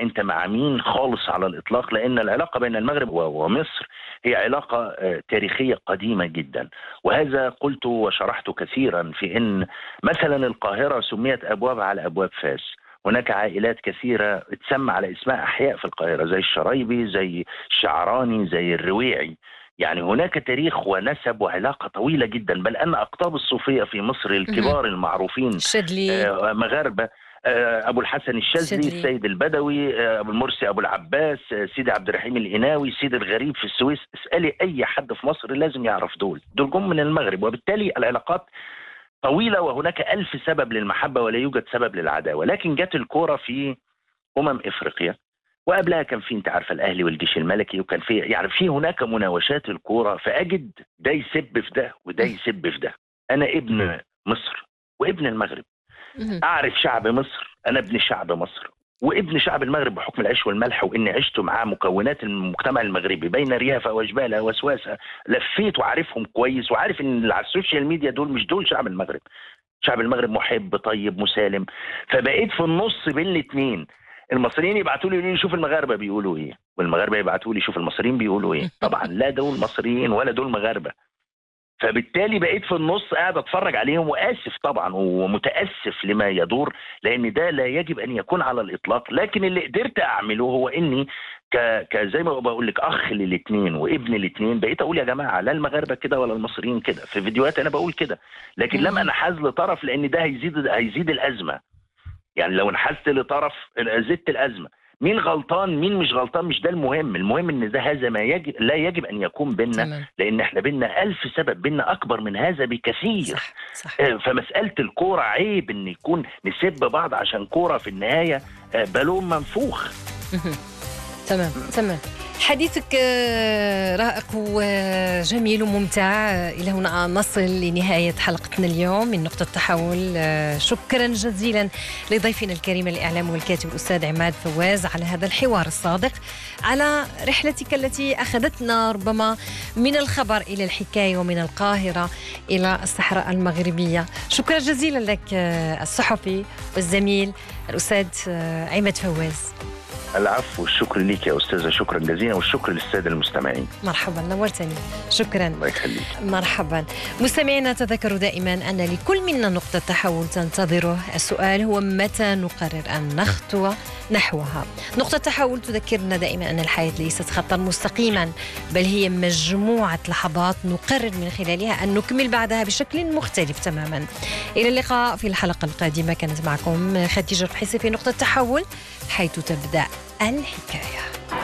انت مع مين خالص على الاطلاق لان العلاقه بين المغرب و- ومصر هي علاقه آه، تاريخيه قديمه جدا وهذا قلت وشرحت كثيرا في ان مثلا القاهره سميت ابواب على ابواب فاس هناك عائلات كثيرة تسمى على اسماء أحياء في القاهرة زي الشرايبي زي الشعراني زي الرويعي يعني هناك تاريخ ونسب وعلاقة طويلة جدا بل أن أقطاب الصوفية في مصر الكبار المعروفين الشاذلي آه، مغاربه آه، ابو الحسن الشاذلي الشاذلي. السيد البدوي آه، ابو المرسي ابو العباس آه، سيدي عبد الرحيم القناوي سيدي الغريب في السويس اسالي اي حد في مصر لازم يعرف دول دول جم من المغرب وبالتالي العلاقات طويله وهناك ألف سبب للمحبه ولا يوجد سبب للعداوه لكن جت الكوره في امم افريقيا وقبلها كان في انت عارفه الاهلي والجيش الملكي وكان في يعني في هناك مناوشات الكوره فاجد ده يسب في ده وده يسب في ده انا ابن مصر وابن المغرب مهم. اعرف شعب مصر انا ابن شعب مصر وابن شعب المغرب بحكم العيش والملح واني عشت مع مكونات المجتمع المغربي بين ريافه وجبالة وسواسه لفيت وعارفهم كويس وعارف ان اللي على السوشيال ميديا دول مش دول شعب المغرب شعب المغرب محب طيب مسالم فبقيت في النص بين الاثنين المصريين يبعتوا لي يقولوا لي شوف المغاربه بيقولوا ايه والمغاربه يبعتوا لي شوف المصريين بيقولوا ايه طبعا لا دول مصريين ولا دول مغاربه فبالتالي بقيت في النص قاعد اتفرج عليهم واسف طبعا ومتاسف لما يدور لان ده لا يجب ان يكون على الاطلاق لكن اللي قدرت اعمله هو اني ك... كزي ما بقول لك اخ للاثنين وابن الاثنين بقيت اقول يا جماعه لا المغاربه كده ولا المصريين كده في فيديوهات انا بقول كده لكن لم انحاز لطرف لان ده هيزيد هيزيد الازمه يعني لو انحازت لطرف زدت الازمه مين غلطان مين مش غلطان مش ده المهم المهم ان ده هذا ما يجب لا يجب ان يكون بيننا تمام لان احنا بينا ألف سبب بينا اكبر من هذا بكثير صح صح آه، فمساله الكوره عيب ان يكون نسب بعض عشان كوره في النهايه آه، بالون منفوخ مهم. تمام تمام حديثك آه، رائق وجميل وممتع آه، إلى هنا نصل لنهاية حلقتنا اليوم من نقطة تحول آه، شكرا جزيلا لضيفنا الكريم الإعلام والكاتب الأستاذ عماد فواز على هذا الحوار الصادق على رحلتك التي أخذتنا ربما من الخبر إلى الحكاية ومن القاهرة إلى الصحراء المغربية شكرا جزيلا لك آه، الصحفي والزميل الأستاذ آه، عماد فواز العفو والشكر ليك يا استاذه شكرا جزيلا والشكر للساده المستمعين مرحبا نورتني شكرا الله يخليك مرحبا مستمعينا تذكروا دائما أن لكل منا نقطة تحول تنتظره السؤال هو متى نقرر أن نخطو نحوها نقطة تحول تذكرنا دائما أن الحياة ليست خطا مستقيما بل هي مجموعة لحظات نقرر من خلالها أن نكمل بعدها بشكل مختلف تماما إلى اللقاء في الحلقة القادمة كانت معكم خديجة الحسي في نقطة تحول حيث تبدأ الحكايه